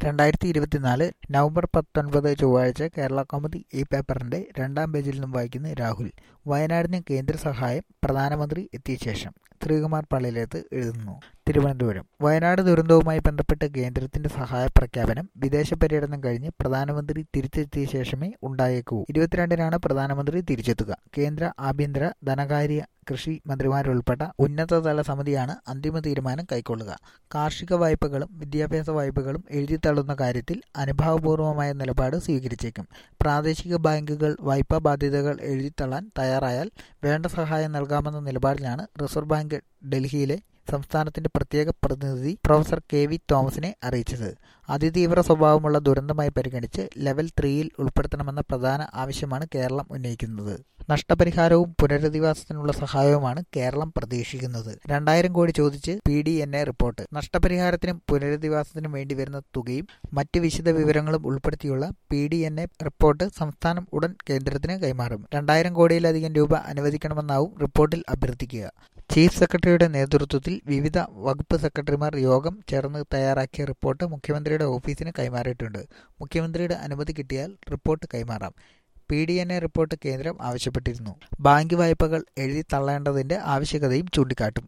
രണ്ടായിരത്തി ഇരുപത്തിനാല് നവംബർ പത്തൊൻപത് ചൊവ്വാഴ്ച കേരള കൗമുദി ഈ പേപ്പറിന്റെ രണ്ടാം പേജിൽ നിന്നും വായിക്കുന്ന രാഹുൽ വയനാടിന് കേന്ദ്ര സഹായം പ്രധാനമന്ത്രി എത്തിയ ശേഷം ശ്രീകുമാർ പള്ളിയിലേത്ത് എഴുതുന്നു തിരുവനന്തപുരം വയനാട് ദുരന്തവുമായി ബന്ധപ്പെട്ട് കേന്ദ്രത്തിന്റെ സഹായ പ്രഖ്യാപനം വിദേശ പര്യടനം കഴിഞ്ഞ് പ്രധാനമന്ത്രി തിരിച്ചെത്തിയ ശേഷമേ ഉണ്ടായേക്കൂ ഇരുപത്തിരണ്ടിനാണ് പ്രധാനമന്ത്രി തിരിച്ചെത്തുക കേന്ദ്ര ആഭ്യന്തര ധനകാര്യ കൃഷി മന്ത്രിമാരുൾപ്പെട്ട ഉന്നതതല സമിതിയാണ് അന്തിമ തീരുമാനം കൈക്കൊള്ളുക കാർഷിക വായ്പകളും വിദ്യാഭ്യാസ വായ്പകളും എഴുതിത്തള്ളുന്ന കാര്യത്തിൽ അനുഭാവപൂർവമായ നിലപാട് സ്വീകരിച്ചേക്കും പ്രാദേശിക ബാങ്കുകൾ വായ്പാ ബാധ്യതകൾ എഴുതിത്തള്ളാൻ തയ്യാറായാൽ വേണ്ട സഹായം നൽകാമെന്ന നിലപാടിലാണ് റിസർവ് ബാങ്ക് ഡൽഹിയിലെ സംസ്ഥാനത്തിന്റെ പ്രത്യേക പ്രതിനിധി പ്രൊഫസർ കെ വി തോമസിനെ അറിയിച്ചത് അതിതീവ്ര സ്വഭാവമുള്ള ദുരന്തമായി പരിഗണിച്ച് ലെവൽ ത്രീയിൽ ഉൾപ്പെടുത്തണമെന്ന പ്രധാന ആവശ്യമാണ് കേരളം ഉന്നയിക്കുന്നത് നഷ്ടപരിഹാരവും പുനരധിവാസത്തിനുള്ള സഹായവുമാണ് കേരളം പ്രതീക്ഷിക്കുന്നത് രണ്ടായിരം കോടി ചോദിച്ച് P D N A report നഷ്ടപരിഹാരത്തിനും പുനരധിവാസത്തിനും വേണ്ടി വരുന്ന തുകയും മറ്റ് വിശദ വിവരങ്ങളും ഉൾപ്പെടുത്തിയുള്ള P D N A report സംസ്ഥാനം ഉടൻ കേന്ദ്രത്തിന് കൈമാറും രണ്ടായിരം കോടിയിലധികം രൂപ അനുവദിക്കണമെന്നാവും റിപ്പോർട്ടിൽ അഭ്യർത്ഥിക്കുക ചീഫ് സെക്രട്ടറിയുടെ നേതൃത്വത്തിൽ വിവിധ വകുപ്പ് സെക്രട്ടറിമാർ യോഗം ചേർന്ന് തയ്യാറാക്കിയ റിപ്പോർട്ട് മുഖ്യമന്ത്രിയുടെ ഓഫീസിന് കൈമാറിയിട്ടുണ്ട് മുഖ്യമന്ത്രിയുടെ അനുമതി കിട്ടിയാൽ റിപ്പോർട്ട് കൈമാറാം P D N A report കേന്ദ്രം ആവശ്യപ്പെട്ടിരുന്നു ബാങ്ക് വായ്പകൾ എഴുതി തള്ളേണ്ടതിന്റെ ആവശ്യകതയും ചൂണ്ടിക്കാട്ടും